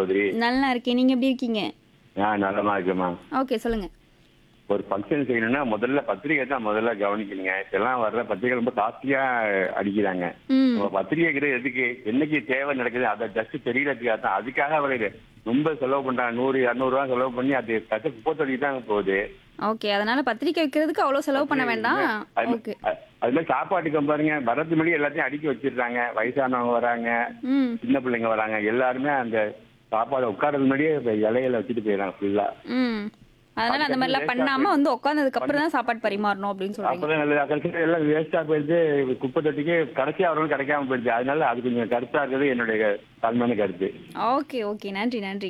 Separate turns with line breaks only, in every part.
சகோதரி
நல்லா இருக்கேன் நீங்க எப்படி இருக்கீங்க
நான் நலமா இருக்கேம்மா
ஓகே சொல்லுங்க
ஒரு ஃபங்க்ஷன் செய்யணும்னா முதல்ல பத்திரிகை தான் முதல்ல கவனிக்கணுங்க இப்பெல்லாம் வர்ற பத்திரிகை ரொம்ப காஸ்ட்லியா அடிக்கிறாங்க
ம்
நம்ம பத்திரிகைங்கிறது எதுக்கு என்னைக்கு தேவை நடக்குது அதை ஜஸ்ட் தெரியறதுக்காக தான் அதுக்காக அவர் ரொம்ப செலவு பண்றாங்க நூறு இரநூறுவா செலவு பண்ணி அது கட்ட குப்பை தொட்டி தான் போகுது
ஓகே அதனால பத்திரிக்கை வைக்கிறதுக்கு அவ்வளோ செலவு பண்ண வேண்டாம்
அது
ஓகே
அது- அது மாதிரி சாப்பாட்டுக்கு பாருங்க வரது முன்னாடி எல்லாத்தையும் அடுக்கி வச்சிடுறாங்க வயசானவங்க வராங்க
ம்
சின்ன பிள்ளைங்க வராங்க எல்லாருமே அந்த சாப்பாடு உட்கார்றது முன்னாடியே இப்ப இலையில வச்சுட்டு போயிடறாங்க ஃபுல்லா
ம் அதனால அந்த மாதிரிலாம் பண்ணாம வந்து உட்காந்ததுக்கு அப்புறம் தான் சாப்பாடு பரிமாறணும் அப்படின்னு சொல்றீங்க
அப்பதான் நல்லது கடைசியில் எல்லாம் வேஸ்டா போயிடுது குப்பை தொட்டிக்கு கடைசியா அவர்களும் கிடைக்காம போயிடுது அதனால அது கொஞ்சம் கருத்தா இருக்கிறது என்னுடைய தாழ்மையான கருத்து
ஓகே ஓகே நன்றி நன்றி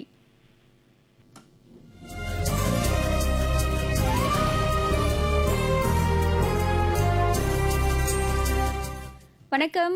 வணக்கம்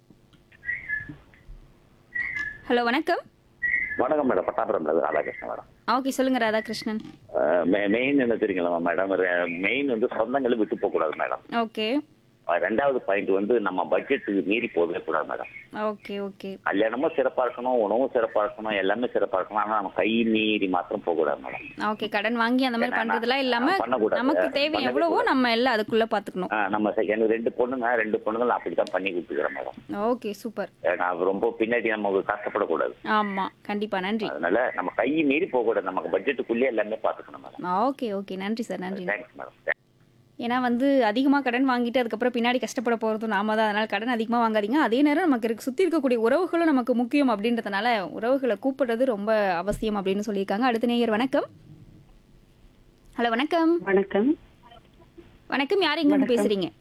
ஹலோ வணக்கம்
வணக்கம் madam Pattapuram madam Radhakrishnan madam
okay சொல்லுங்க ராதாகிருஷ்ணன்
மெயின் என்ன தெரியுங்களா மேடம் மெயின் வந்து சொந்தங்களை விட்டு போக கூடாது மேடம்
ஓகே
அஹ் ரெண்டாவது பாயிண்ட் வந்து நம்ம பட்ஜெட்டுக்கு மீறி போகவே கூடாது மேடம்
ஓகே ஓகே
கல்யாணமும் சிறப்பா இருக்கணும் உணவும் சிறப்பா இருக்கணும் எல்லாமே சிறப்பா இருக்கணும் ஆனா நம்ம கை மீறி மாத்திரம் போக கூடாது மேடம்
ஓகே கடன் வாங்கி அந்த மாதிரி
ஏன்னா,
பண்றதெல்லாம் இல்லாம
பண்ணக்கூடாது.
நமக்கு தேவை
பண்ணவே
எவ்வளவோ
கூடாது.
நம்ம எல்லாம் அதுக்குள்ள பாத்துக்கணும்
அஹ் நம்ம செ- எனக்கு ரெண்டு பொண்ணுங்க ரெண்டு பொண்ணுங்க நான் அப்படித்தான் பண்ணி கொடுத்துக்கிறேன் மேடம்
ஓகே சூப்பர்
நான் ரொம்ப பின்னாடி நமக்கு கஷ்டப்படக்கூடாது
ஆமா கண்டிப்பா நன்றி
அதனால நம்ம கை மீறி போக கூடாது நமக்கு பட்ஜெட்டுக்குள்ளே எல்லாமே பாத்துக்கணும் மேடம்
ஓகே ஓகே நன்றி சார் நன்றி
தேங்க்ஸ் மேடம்
ஏன்னா வந்து அதிகமாக கடன் வாங்கிட்டு அதுக்கப்புறம் பின்னாடி கஷ்டப்பட போகிறதும் நாம தான் அதனால் கடன் அதிகமாக வாங்காதீங்க அதே நேரம் நமக்கு இருக்கு சுற்றி இருக்கக்கூடிய உறவுகளும் நமக்கு முக்கியம் அப்படின்றதுனால உறவுகளை கூப்பிடுறது ரொம்ப அவசியம் அப்படின்னு சொல்லியிருக்காங்க அடுத்த நேயர் வணக்கம் ஹலோ வணக்கம்
வணக்கம்
வணக்கம் யார் எங்கேருந்து பேசுறீங்க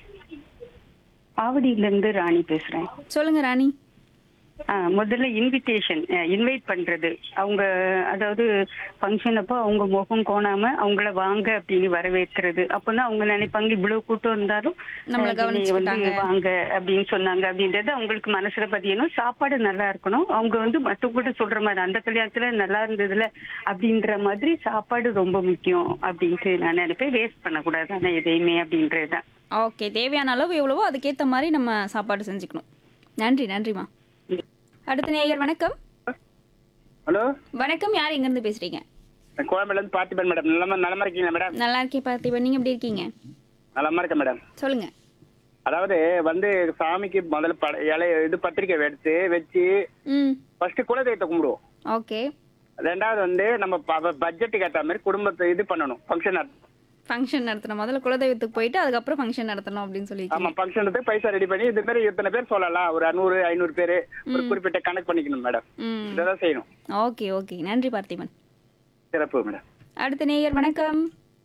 ஆவடியில இருந்து ராணி பேசுறேன்
சொல்லுங்க ராணி
ஆ, முதல்ல இன்விடேஷன் இன்வைட் பண்றது அவங்க அதாவது ஃபங்க்ஷன் அப்போ அவங்க முகம் கோணாம அவங்கள வாங்க அப்படின்னு வரவேற்கிறது அப்பதான் அவங்க நினைப்பாங்க இவ்வளவு கூட்டம் இருந்தாலும்
நம்மள
அஹ், என்னைய
கவனிச்சுக்கிட்டாங்க.
வந்து வாங்க அப்படின்னு சொன்னாங்க அப்படின்றது அவங்களுக்கு மனசுல பதியணும் சாப்பாடு நல்லா இருக்கணும் அவங்க வந்து மத்த கூட சொல்ற மாதிரி அந்த கல்யாணத்துல நல்லா இருந்ததுல அப்படின்ற மாதிரி சாப்பாடு ரொம்ப முக்கியம் அப்படின்ட்டு நான் நினைப்பேன் வேஸ்ட் பண்ணக்கூடாது ஆனா எதையுமே அப்படின்றதுதான்
ஓகே தேவையான அளவு எவ்வளவோ அதுக்கேற்ற மாதிரி நம்ம சாப்பாடு செஞ்சுக்கணும் நன்றி நன்றிம்மா அடுத்த நேயர் வணக்கம்
ஹலோ
வணக்கம் யார் எங்கேருந்து பேசுறீங்க
நான் கோயம்பேடுலேருந்து பார்த்திபன் மேடம் நல்லமா நலமா இருக்கீங்களா மேடம்
நல்லா இருக்கேன் பார்த்திபன் நீங்கள் எப்படி இருக்கீங்க
நலமா இருக்கேன் மேடம்
சொல்லுங்க
அதாவது வந்து சாமிக்கு முதல்ல பட இலை இது பத்திரிக்கை எடுத்து வச்சு
ம்
ஃபர்ஸ்ட் குலதெய்வத்தை கும்பிடுவோம்
ஓகே
ரெண்டாவது வந்து நம்ம பட்ஜெட்டுக்கு ஏற்ற மாதிரி குடும்பத்தை இது பண்ணணும் ஃபங்க்ஷன்
ஃபங்க்ஷன் நடத்தணும் முதல்ல குலதெய்வத்துக்கு போயிட்டு அதுக்கப்புறம் ஃபங்க்ஷன் நடத்தணும் அப்படின்னு
ஆமா
சொல்லியிருக்கீங்க
ஃபங்க்ஷனுக்கு பைசா ரெடி பண்ணி இது மாதிரி இத்தனை பேர் சொல்லலாம் ஒரு நூறு ஐநூறு பேர் ஒரு குறிப்பிட்ட கணக்கு பண்ணிக்கணும் மேடம்
ம்
இதான் செய்யணும்
ஓகே ஓகே நன்றி பார்த்திபன்
சிறப்பு மேடம்
அடுத்த நேயர் வணக்கம்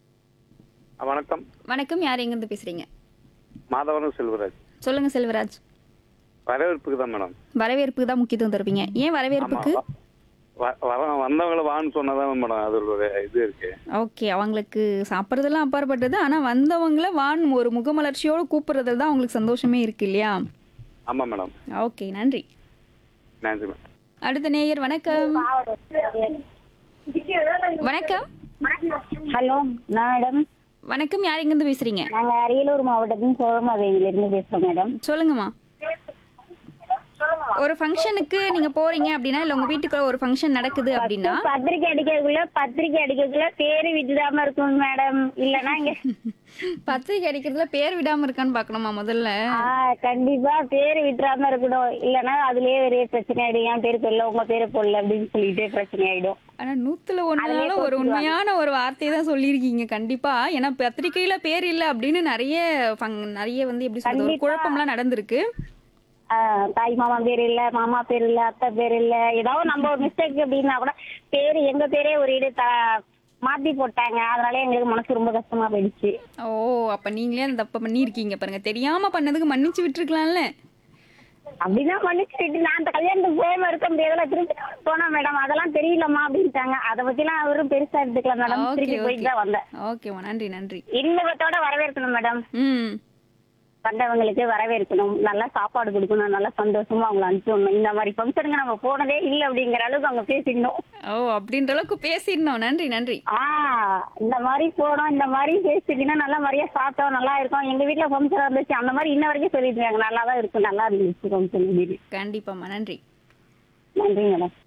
வணக்கம்
வணக்கம் யார் எங்கேருந்து பேசுறீங்க
மாதவரம் செல்வராஜ்
சொல்லுங்க செல்வராஜ்
வரவேற்புக்கு தான் மேடம்
வரவேற்புக்கு தான் முக்கியத்துவம் தருவீங்க ஏன் வரவேற்புக்கு
வ- வர வந்தவங்களை வான்னு சொன்னதான் மேடம் அது ஒரு இது இருக்கு
ஓகே அவங்களுக்கு சாப்பிட்றதெல்லாம் அப்பாற்பட்டது ஆனால் வந்தவங்கள வான் ஒரு முகமலர்ச்சியோடு கூப்பிடுறதுல தான் அவங்களுக்கு சந்தோஷமே இருக்கு இல்லையா
ஆமா மேடம்
ஓகே நன்றி
நன்றி மேடம்
அடுத்த நேயர் வணக்கம் வணக்கம்
ஹலோ மேடம்
வணக்கம் யார் எங்கேருந்து பேசுறீங்க
நாங்க அரியலூர் மாவட்டத்தின் சோழமாதையில இருந்து பேசுறோம் மேடம்
சொல்லுங்கம்மா ஒரு ஃபங்க்ஷனுக்கு நீங்க போறீங்க அப்படின்னா இல்ல உங்க வீட்டுக்குள்ள ஒரு ஃபங்க்ஷன் நடக்குது அப்படின்னா
பத்திரிக்கை அடிக்கிறதுக்குள்ள பத்திரிக்கை அடிக்கிறதுக்குள்ள பேரு விட்டுடாம இருக்கும் மேடம் இல்லனா இங்க
பத்திரிக்கை அடிக்கிறதுல பேர் விடாம இருக்கான்னு பார்க்கணுமா முதல்ல
ஆ, கண்டிப்பா பேரு விட்டுறாம இருக்கணும் இல்லனா அதுலயே பெரிய பிரச்சனை ஆயிடும் என் பேரு போடல உங்க பேரு போடல அப்படின்னு சொல்லிட்டு பிரச்சனை ஆயிடும்
ஆனா நூத்துல ஒண்ணுனால ஒரு உண்மையான ஒரு வார்த்தையை தான் சொல்லியிருக்கீங்க கண்டிப்பா ஏன்னா பத்திரிக்கையில பேர் இல்ல அப்படின்னு நிறைய ஃபங்- நிறைய வந்து எப்படி சொல்றது ஒரு
கண்டிப்பா.
குழப்பம்லாம் நடந்திருக்கு
ஆ, தாய் மாமா பேர் இல்ல மாமா பேர் இல்ல அத்தை பேர் இல்ல ஏதாவது நம்ம ஒரு மிஸ்டேக் அப்படின்னா கூட பேரு எங்க பேரே ஒரு இது த- மாத்தி போட்டாங்க அதனால எங்களுக்கு மனசு ரொம்ப கஷ்டமா போயிடுச்சு
ஓ அப்ப நீங்களே அந்த தப்ப பண்ணியிருக்கீங்க பாருங்க தெரியாம பண்ணதுக்கு மன்னிச்சு விட்டுருக்கலாம்ல
அப்படிதான் மன்னிச்சுட்டு நான் அந்த கல்யாணத்துக்கு போகாம இருக்க முடியாதுல திருப்பி போனா மேடம் அதெல்லாம் தெரியலம்மா அப்படின்ட்டாங்க அதை பத்தி எல்லாம் அவரும் பெருசா எடுத்துக்கலாம் மேடம்
ஓகே
திருப்பி போயிட்டு தான் வந்தேன்
ஓகேம்மா நன்றி நன்றி
இன்பத்தோட வரவேற்கணும் மேடம்
ம்
வந்தவங்களுக்கு வரவேற்கணும் நல்லா சாப்பாடு கொடுக்கணும் நல்லா சந்தோஷமா அவங்களை அனுப்பிடணும் இந்த மாதிரி ஃபங்க்ஷனுங்க நம்ம போனதே இல்லை அப்படிங்கிற அளவுக்கு அவங்க பேசிக்கணும்
ஓ அப்படின்ற அளவுக்கு பேசிடணும் நன்றி நன்றி
ஆ இந்த மாதிரி போனோம் இந்த மாதிரி பேசிட்டீங்கன்னா நல்லா மாதிரியா சாப்பிட்டோம் நல்லா இருக்கும் எங்க வீட்டுல ஃபங்க்ஷன் இருந்துச்சு அந்த மாதிரி இன்ன வரைக்கும் சொல்லிட்டு இருக்காங்க நல்லா தான் இருக்கும் நல்லா இருந்துச்சு ஃபங்க்ஷன்
கண்டிப்பாம்மா நன்றி
நன்றி மேடம்